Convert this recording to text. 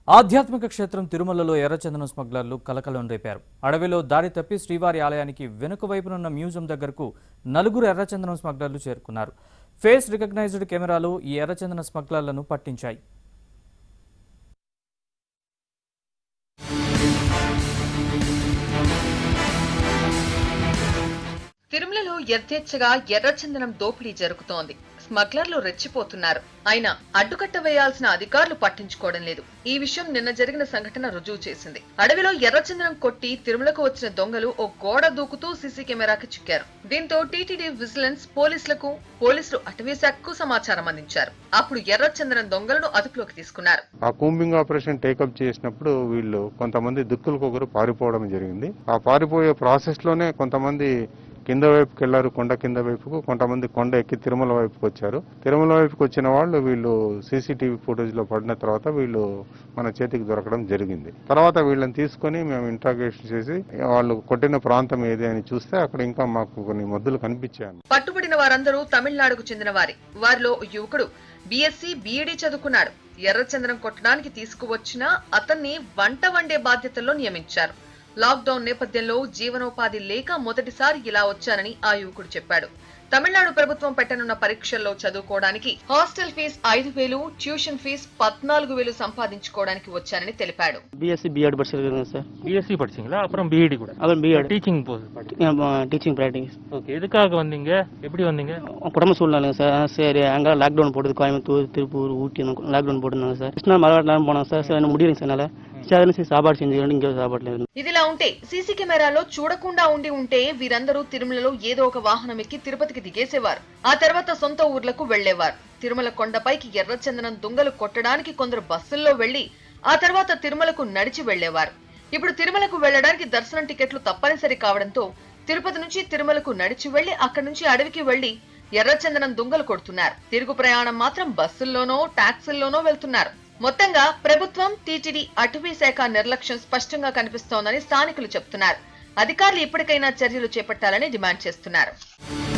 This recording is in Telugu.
ఆధ్యాత్మిక క్షేత్రం తిరుమలలో ఎర్రచందనం స్మగ్లర్లు కలకలం రేపారు అడవిలో దారి తప్పి శ్రీవారి ఆలయానికి వెనుక వైపునున్న మ్యూజియం దగ్గరకు నలుగురు ఎర్రచందనం స్మగ్లర్లు చేరుకున్నారు ఫేస్ రికగ్నైజ్డ్ కెమెరాలు ఈ ఎర్రచందన స్మగ్లర్లను పట్టించాయి తిరుమలలో యథేచ్ఛగా ఎర్రచందనం దోపిడీ జరుగుతోంది స్మగ్లర్లు రెచ్చిపోతున్నారు అయినా అడ్డుకట్ట వేయాల్సిన అధికారులు పట్టించుకోవడం లేదు ఈ విషయం నిన్న జరిగిన సంఘటన రుజువు చేసింది అడవిలో ఎర్రచందనం కొట్టి తిరుమలకు వచ్చిన దొంగలు ఓ గోడ దూకుతూ సీసీ కెమెరాకి చిక్కారు దీంతో టీటీడీ విజిలెన్స్ పోలీసులకు పోలీసులు అటవీ శాఖకు సమాచారం అందించారు అప్పుడు ఎర్రచందనం దొంగలను అదుపులోకి తీసుకున్నారు ఆ కూంబింగ్ ఆపరేషన్ టేకప్ చేసినప్పుడు వీళ్ళు కొంతమంది దిక్కులకు ఒకరు పారిపోవడం జరిగింది ఆ పారిపోయే ప్రాసెస్ లోనే కొంతమంది కింద వైపుకి వెళ్లారు కొండ కింద వైపుకు కొంతమంది కొండ ఎక్కి తిరుమల వైపుకి వచ్చారు తిరుమల వైపుకి వచ్చిన వాళ్ళు వీళ్ళు సీసీటీవీ ఫుటేజ్ లో పడిన తర్వాత వీళ్ళు మన చేతికి దొరకడం జరిగింది తర్వాత వీళ్ళని తీసుకొని మేము ఇంట్రాగేషన్ చేసి వాళ్ళు కొట్టిన ప్రాంతం ఏది అని చూస్తే అక్కడ ఇంకా మాకు కొన్ని మద్దులు కనిపించాయి పట్టుబడిన వారందరూ తమిళనాడుకు చెందిన వారే వారిలో ఓ యువకుడు బీఎస్సీ బీఈడీ చదువుకున్నాడు ఎర్రచందనం కొట్టడానికి తీసుకువచ్చిన అతన్ని వంట వండే బాధ్యతల్లో నియమించారు లాక్డౌన్ నేపథ్యంలో జీవనోపాధి లేక మొదటిసారి ఇలా వచ్చానని ఆ యువకుడు చెప్పాడు తమిళనాడు ప్రభుత్వం పెట్టనున్న పరీక్షల్లో చదువుకోవడానికి హాస్టల్ ఫీజు ఐదు వేలు ట్యూషన్ ఫీజు పద్నాలుగు వేలు సంపాదించుకోవడానికి వచ్చానని తెలిపాడు பிஎஸ்சி பிஎட் படிச்சிருக்கேங்க சார் பிஎஸ்சி படிச்சீங்களா அப்புறம் பிஇடி கூட அப்புறம் பிஎட் டீச்சிங் போகுது டீச்சிங் ப்ராக்டிஸ் ஓகே எதுக்காக வந்தீங்க எப்படி வந்தீங்க குடும்ப சூழ்நிலைங்க சார் அதான் சரி அங்கே லாக்டவுன் போடுது கோயம்புத்தூர் திருப்பூர் ஊட்டி அந்த லாக்டவுன் போட்டுருந்தாங்க சார் கிருஷ்ணா மலைவாடலாம் போனோம் சார் சார் எனக்கு முடியலைங்க சார் என்னால் சரி அதனால சரி சாப்பாடு செஞ்சுக்கிறேன் இங்கே சாப்பாட்டில் இருந்து ఇదిలా ఉంటే సీసీ కెమెరాలో చూడకుండా ఉండి ఉంటే వీరందరూ తిరుమలలో ఏదో ఒక వాహనం ఎక్కి తిరుపతికి దిగేసేవారు ఆ తర్వాత సొంత ఊర్లకు వెళ్లేవారు తిరుమల కొండపైకి ఎర్రచందనం దొంగలు కొట్టడానికి కొందరు బస్సుల్లో వెళ్లి ఆ తర్వాత తిరుమలకు నడిచి వెళ్లేవారు ఇప్పుడు తిరుమలకు వెళ్లడానికి దర్శనం టికెట్లు తప్పనిసరి కావడంతో తిరుపతి నుంచి తిరుమలకు నడిచి వెళ్లి అక్కడి నుంచి అడవికి వెళ్లి ఎర్రచందనం దొంగలు కొడుతున్నారు తిరుగు ప్రయాణం మాత్రం బస్సుల్లోనో టాక్సీల్లోనో వెళ్తున్నారు మొత్తంగా ప్రభుత్వం టీటీడీ అటవీ శాఖ నిర్లక్ష్యం స్పష్టంగా కనిపిస్తోందని స్థానికులు చెబుతున్నారు అధికారులు ఇప్పటికైనా చర్యలు చేపట్టాలని డిమాండ్ చేస్తున్నారు